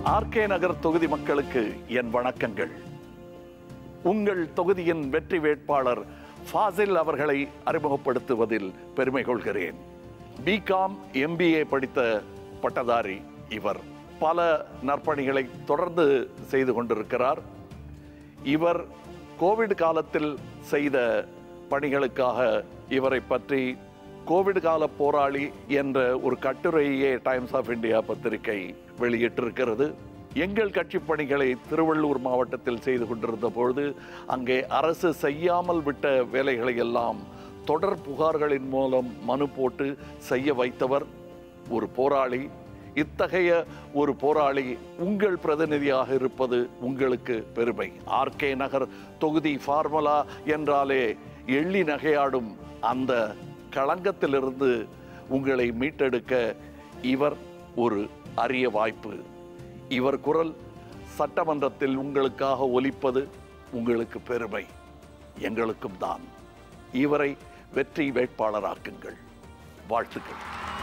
RK நகர் தொகுதி மக்களுக்கு என் வணக்கங்கள் உங்கள் தொகுதியின் வெற்றி வேட்பாளர் ஃபாசில் அவர்களை அறிமுகப்படுத்துவதில் பெருமை கொள்கிறேன் பிகாம் எம்பிஏ படித்த பட்டதாரி இவர் பல நற்பணிகளை தொடர்ந்து செய்து கொண்டிருக்கிறார் இவர் கோவிட் காலத்தில் செய்த பணிகளுக்காக இவரை பற்றி கோவிட் கால போராளி என்ற ஒரு கட்டுரையே டைம்ஸ் ஆஃப் இந்தியா பத்திரிகை வெளியிட்டிருக்கிறது எங்கள் கட்சி பணிகளை திருவள்ளூர் மாவட்டத்தில் செய்து கொண்டிருந்த பொழுது அங்கே அரசு செய்யாமல் விட்ட வேலைகளை எல்லாம் தொடர் புகார்களின் மூலம் மனு போட்டு செய்ய வைத்தவர் ஒரு போராளி இத்தகைய ஒரு போராளி உங்கள் பிரதிநிதியாக இருப்பது உங்களுக்கு பெருமை ஆர்கே நகர் தொகுதி ஃபார்முலா என்றாலே எள்ளி நகையாடும் அந்த களங்கத்திலிருந்து உங்களை மீட்டெடுக்க இவர் ஒரு அரிய வாய்ப்பு இவர் குரல் சட்டமன்றத்தில் உங்களுக்காக ஒலிப்பது உங்களுக்கு பெருமை எங்களுக்கும் தான் இவரை வெற்றி வேட்பாளராக்குங்கள் வாழ்த்துக்கள்